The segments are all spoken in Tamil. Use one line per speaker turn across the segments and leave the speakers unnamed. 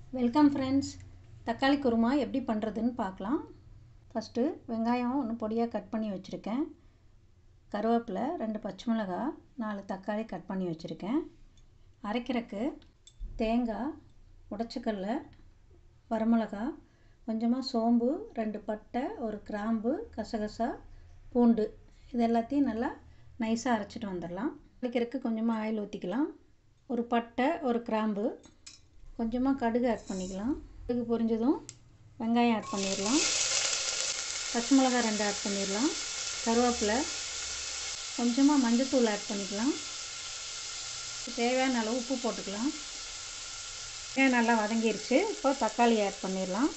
வெல்கம் ஃப்ரெண்ட்ஸ் தக்காளி குருமா எப்படி பண்ணுறதுன்னு பார்க்கலாம் ஃபஸ்ட்டு வெங்காயம் ஒன்று பொடியாக கட் பண்ணி வச்சுருக்கேன் கருவேப்பிலை ரெண்டு பச்சை மிளகாய் நாலு தக்காளி கட் பண்ணி வச்சுருக்கேன் அரைக்கிறக்கு தேங்காய் உடச்சக்கல்ல வரமிளகா கொஞ்சமாக சோம்பு ரெண்டு பட்டை ஒரு கிராம்பு கசகசா பூண்டு இது எல்லாத்தையும் நல்லா நைஸாக அரைச்சிட்டு வந்துடலாம் அரைக்கிறதுக்கு கொஞ்சமாக ஆயில் ஊற்றிக்கலாம் ஒரு பட்டை ஒரு கிராம்பு கொஞ்சமாக கடுகு ஆட் பண்ணிக்கலாம் கடுகு பொரிஞ்சதும் வெங்காயம் ஆட் பண்ணிடலாம் பச்சை மிளகாய் ரெண்டு ஆட் பண்ணிடலாம் கருவேப்பிலை கொஞ்சமாக மஞ்சத்தூள் ஆட் பண்ணிக்கலாம் தேவையான அளவு உப்பு போட்டுக்கலாம் வெங்காயம் நல்லா வதங்கிருச்சு இப்போ தக்காளி ஆட் பண்ணிடலாம்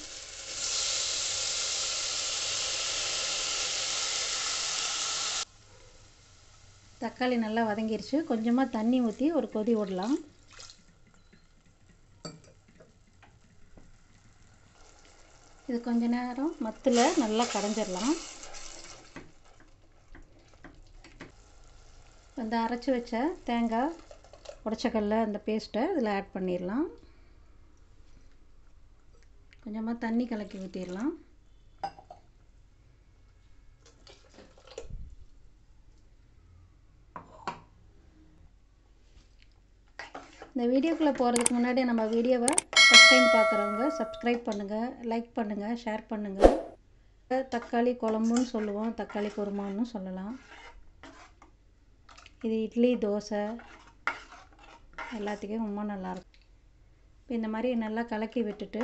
தக்காளி நல்லா வதங்கிருச்சு கொஞ்சமாக தண்ணி ஊற்றி ஒரு கொதி விடலாம் இது கொஞ்ச நேரம் மத்தில் நல்லா கடைஞ்சிடலாம் இந்த அரைச்சி வச்ச தேங்காய் உடச்சக்கல்ல அந்த பேஸ்ட்டை இதில் ஆட் பண்ணிடலாம் கொஞ்சமாக தண்ணி கலக்கி ஊற்றிடலாம் இந்த வீடியோக்குள்ளே போகிறதுக்கு முன்னாடி நம்ம வீடியோவை ஃபஸ்ட் டைம் பார்க்குறவங்க சப்ஸ்கிரைப் பண்ணுங்கள் லைக் பண்ணுங்கள் ஷேர் பண்ணுங்கள் தக்காளி குழம்புன்னு சொல்லுவோம் தக்காளி குருமான்னு சொல்லலாம் இது இட்லி தோசை எல்லாத்துக்கும் ரொம்ப நல்லாயிருக்கும் இப்போ இந்த மாதிரி நல்லா கலக்கி விட்டுட்டு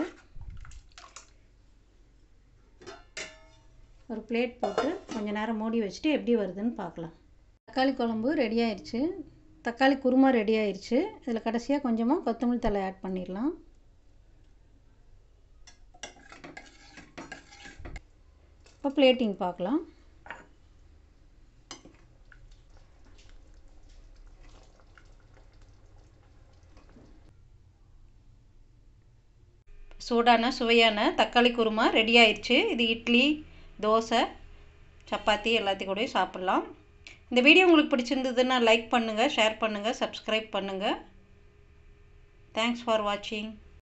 ஒரு பிளேட் போட்டு கொஞ்சம் நேரம் மூடி வச்சுட்டு எப்படி வருதுன்னு பார்க்கலாம் தக்காளி குழம்பு ரெடி ஆயிடுச்சு தக்காளி குருமா ரெடி ஆயிடுச்சு இதில் கடைசியாக கொஞ்சமாக கொத்தமல்லி தலை ஆட் பண்ணிடலாம் இப்போ பிளேட்டிங் பார்க்கலாம் சூடான சுவையான தக்காளி குருமா ரெடி ஆயிடுச்சு இது இட்லி தோசை சப்பாத்தி எல்லாத்தையும் கூட சாப்பிட்லாம் இந்த வீடியோ உங்களுக்கு பிடிச்சிருந்ததுன்னா லைக் பண்ணுங்கள் ஷேர் பண்ணுங்கள் சப்ஸ்கிரைப் பண்ணுங்கள் தேங்க்ஸ் ஃபார் வாட்சிங்